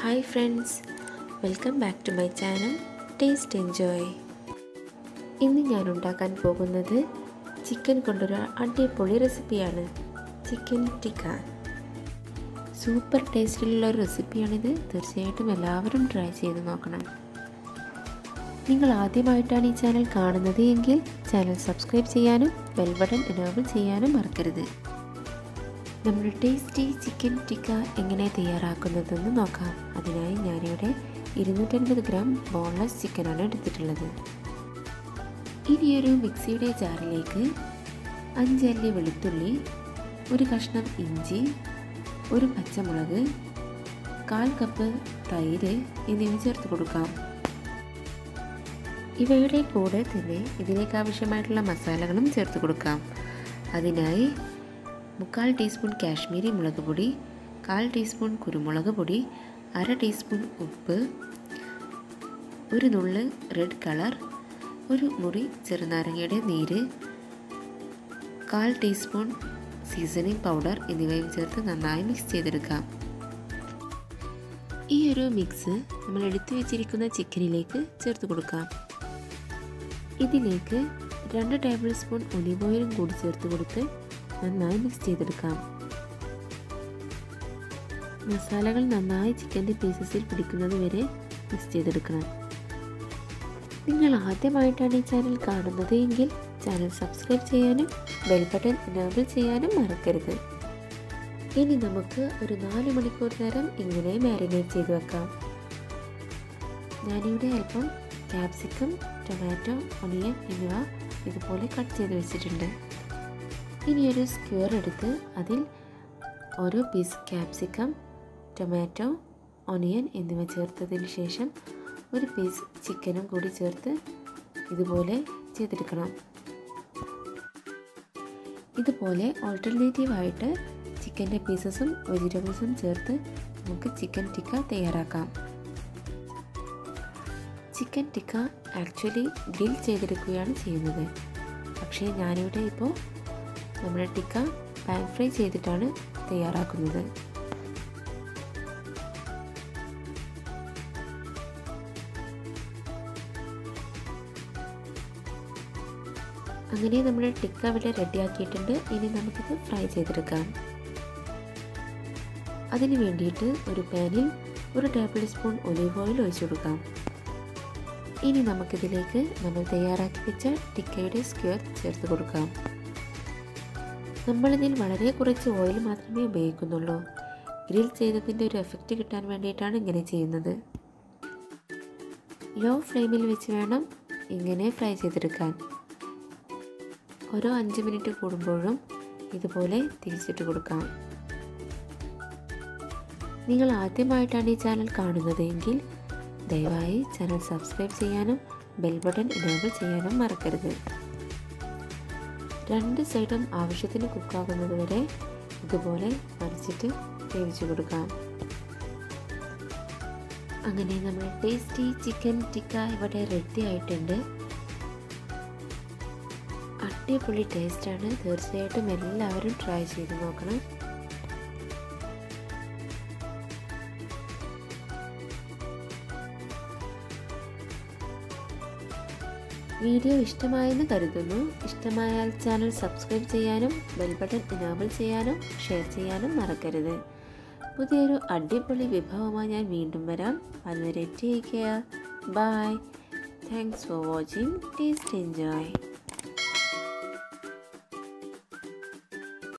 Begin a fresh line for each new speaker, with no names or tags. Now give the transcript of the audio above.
hi friends welcome back to my channel taste enjoy ഇന്ന് ഞാൻ ഉണ്ടാക്കാൻ പോകുന്നത് ചിക്കൻ കൊണ്ടൊരു അടിപൊളി റെസിപ്പിയാണ് ചിക്കൻ ടിക്ക സൂപ്പർ ടേസ്റ്റിലുള്ള ഒരു റെസിപ്പിയാണിത് തീർച്ചയായിട്ടും എല്ലാവരും ട്രൈ ചെയ്ത് നോക്കണം നിങ്ങൾ ആദ്യമായിട്ടാണ് ഈ ചാനൽ കാണുന്നത് എങ്കിൽ ചാനൽ സബ്സ്ക്രൈബ് ചെയ്യാനും ബെൽ ബട്ടൺ എനേബിൾ ചെയ്യാനും മറക്കരുത് നമ്മുടെ ടേസ്റ്റി ചിക്കൻ ടിക്ക എങ്ങനെ തയ്യാറാക്കുന്നതെന്ന് നോക്കാം അതിനായി ഞാനിവിടെ ഇരുന്നൂറ്റൻപത് ഗ്രാം ബോൺലെസ് ചിക്കനാണ് എടുത്തിട്ടുള്ളത് ഇനിയൊരു മിക്സിയുടെ ജാറിലേക്ക് അഞ്ചല്ലി വെളുത്തുള്ളി ഒരു കഷ്ണം ഇഞ്ചി ഒരു പച്ചമുളക് കാൽ കപ്പ് തൈര് എന്നിവ ചേർത്ത് കൊടുക്കാം ഇവയുടെ കൂടെ തന്നെ ഇതിലേക്ക് ആവശ്യമായിട്ടുള്ള മസാലകളും ചേർത്ത് കൊടുക്കാം അതിനായി മുക്കാൽ ടീസ്പൂൺ കാശ്മീരി മുളക് പൊടി കാൽ ടീസ്പൂൺ കുരുമുളക് പൊടി അര ടീസ്പൂൺ ഉപ്പ് ഒരു നുള്ള് റെഡ് കളർ ഒരു മുറി ചെറുനാരങ്ങയുടെ നീര് കാൽ ടീസ്പൂൺ സീസണിംഗ് പൗഡർ എന്നിവയും ചേർത്ത് നന്നായി മിക്സ് ചെയ്തെടുക്കാം ഈ ഒരു മിക്സ് നമ്മൾ എടുത്തു വെച്ചിരിക്കുന്ന ചിക്കനിലേക്ക് ചേർത്ത് കൊടുക്കാം ഇതിലേക്ക് രണ്ട് ടേബിൾ സ്പൂൺ ഒലിവ് ഓയിലും കൂടി ചേർത്ത് കൊടുത്ത് നന്നായി മിക്സ് ചെയ്തെടുക്കാം മസാലകൾ നന്നായി ചിക്കൻ്റെ പീസസിൽ പിടിക്കുന്നത് വരെ മിക്സ് ചെയ്തെടുക്കണം നിങ്ങൾ ആദ്യമായിട്ടാണ് ഈ ചാനൽ കാണുന്നത് എങ്കിൽ ചാനൽ സബ്സ്ക്രൈബ് ചെയ്യാനും ബെൽ ബട്ടൺ എനേബിൾ ചെയ്യാനും മറക്കരുത് ഇനി നമുക്ക് ഒരു നാല് മണിക്കൂർ നേരം ഇങ്ങനെ മാരിനേറ്റ് ചെയ്ത് വെക്കാം ഞാനിവിടെ അല്പം ക്യാപ്സിക്കം ടൊമാറ്റോ ഒണിയൻ എന്നിവ ഇതുപോലെ കട്ട് ചെയ്ത് വെച്ചിട്ടുണ്ട് ഇനി ഒരു സ്ക്വയർ എടുത്ത് അതിൽ ഓരോ പീസ് ക്യാപ്സിക്കം ടൊമാറ്റോ ഒണിയൻ എന്നിവ ചേർത്തതിന് ശേഷം ഒരു പീസ് ചിക്കനും കൂടി ചേർത്ത് ഇതുപോലെ ചെയ്തെടുക്കണം ഇതുപോലെ ഓൾട്ടർനേറ്റീവായിട്ട് ചിക്കൻ്റെ പീസസും വെജിറ്റബിൾസും ചേർത്ത് നമുക്ക് ചിക്കൻ ടിക്ക തയ്യാറാക്കാം ചിക്കൻ ടിക്ക ആക്ച്വലി ഗ്രിൽ ചെയ്തെടുക്കുകയാണ് ചെയ്യുന്നത് പക്ഷേ ഞാനിവിടെ ഇപ്പോൾ നമ്മുടെ ടിക്ക പാൻ ഫ്രൈ ചെയ്തിട്ടാണ് തയ്യാറാക്കുന്നത് അങ്ങനെ നമ്മുടെ ടിക്ക ഇവിടെ റെഡിയാക്കിയിട്ടുണ്ട് ഇനി നമുക്കിത് ഫ്രൈ ചെയ്തെടുക്കാം അതിന് വേണ്ടിയിട്ട് ഒരു പാനിൽ ഒരു ടേബിൾ സ്പൂൺ ഒലിവ് ഓയിൽ ഒഴിച്ചു കൊടുക്കാം ഇനി നമുക്കിതിലേക്ക് നമ്മൾ തയ്യാറാക്കി വെച്ച ടിക്കയുടെ സ്ക്വയർ ചേർത്ത് കൊടുക്കാം നമ്മളിതിൽ വളരെ കുറച്ച് ഓയിൽ മാത്രമേ ഉപയോഗിക്കുന്നുള്ളൂ ഗ്രിൽ ചെയ്തതിൻ്റെ ഒരു എഫക്റ്റ് കിട്ടാൻ വേണ്ടിയിട്ടാണ് ഇങ്ങനെ ചെയ്യുന്നത് ലോ ഫ്ലെയിമിൽ വെച്ച് വേണം ഇങ്ങനെ ഫ്രൈ ചെയ്തെടുക്കാൻ ഓരോ അഞ്ച് മിനിറ്റ് കൂടുമ്പോഴും ഇതുപോലെ തിരിച്ചിട്ട് കൊടുക്കാം നിങ്ങൾ ആദ്യമായിട്ടാണ് ഈ ചാനൽ കാണുന്നത് എങ്കിൽ ദയവായി ചാനൽ സബ്സ്ക്രൈബ് ചെയ്യാനും ബെൽ ബട്ടൺ ഇനേബിൾ ചെയ്യാനും മറക്കരുത് രണ്ട് സൈഡും ആവശ്യത്തിന് കുക്കാകുന്നത് വരെ ഇതുപോലെ മറിച്ചിട്ട് വേവിച്ചു കൊടുക്കാം അങ്ങനെ നമ്മുടെ ടേസ്റ്റി ചിക്കൻ ടിക്ക ഇവിടെ റെഡി ആയിട്ടുണ്ട് അടിപൊളി ടേസ്റ്റാണ് തീർച്ചയായിട്ടും എല്ലാവരും ട്രൈ ചെയ്ത് നോക്കണം വീഡിയോ ഇഷ്ടമായെന്ന് കരുതുന്നു ഇഷ്ടമായാൽ ചാനൽ സബ്സ്ക്രൈബ് ചെയ്യാനും ബെൽ ബട്ടൺ എനാബിൾ ചെയ്യാനും ഷെയർ ചെയ്യാനും മറക്കരുത് പുതിയൊരു അടിപൊളി വിഭവമായി ഞാൻ വീണ്ടും വരാം അതുവരെ take care bye thanks for watching taste enjoy